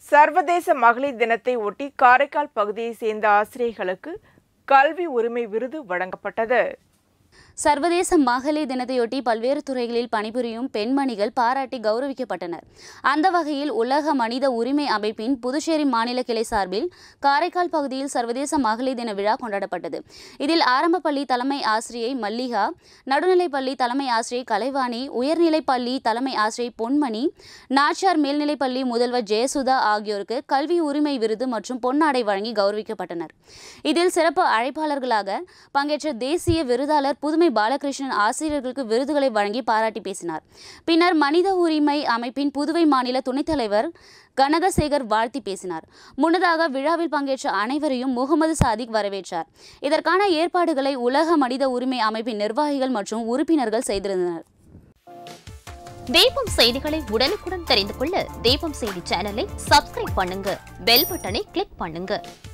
சர்வதேச மகளிர் தினத்தை ஒட்டி காரைக்கால் பகுதியைச் சேர்ந்த ஆசிரியர்களுக்கு கல்வி உரிமை விருது வழங்கப்பட்டது சர்வதேச மகளிர் தினத்தையொட்டி பல்வேறு துறைகளில் பணிபுரியும் பெண்மணிகள் பாராட்டி கௌரவிக்கப்பட்டனர் அந்த வகையில் உலக மனித உரிமை அமைப்பின் புதுச்சேரி மாநில கிளை சார்பில் காரைக்கால் பகுதியில் சர்வதேச மகளிர் தின விழா கொண்டாடப்பட்டது இதில் ஆரம்ப பள்ளி தலைமை ஆசிரியை மல்லிகா நடுநிலைப்பள்ளி தலைமை ஆசிரியை கலைவாணி உயர்நிலைப்பள்ளி தலைமை ஆசிரியை பொன்மணி நாச்சார் மேல்நிலைப்பள்ளி முதல்வர் ஜெயசுதா ஆகியோருக்கு கல்வி உரிமை விருது மற்றும் பொன்னாடை வழங்கி கௌரவிக்கப்பட்டனர் இதில் சிறப்பு அழைப்பாளர்களாக பங்கேற்ற தேசிய விருதாளர் புதுமை பாலகிருஷ்ணன் ஆசிரியர்களுக்கு விருதுகளை வழங்கி பாராட்டி பேசினார் பின்னர் மனித உரிமை அமைப்பின் புதுவை மாநில துணைத் தலைவர் கனகசேகர் வாழ்த்தி பேசினார் முன்னதாக விழாவில் பங்கேற்ற அனைவரையும் முகமது சாதிக் வரவேற்றார் இதற்கான ஏற்பாடுகளை உலக மனித உரிமை அமைப்பின் நிர்வாகிகள் மற்றும் உறுப்பினர்கள் செய்திருந்தனர் தீபம் செய்திகளை உடனுக்குடன் தெரிந்து கொள்ள தீபம் செய்தி சேனலை சப்ஸ்கிரைப் பண்ணுங்க பெல் பட்டனை கிளிக் பண்ணுங்க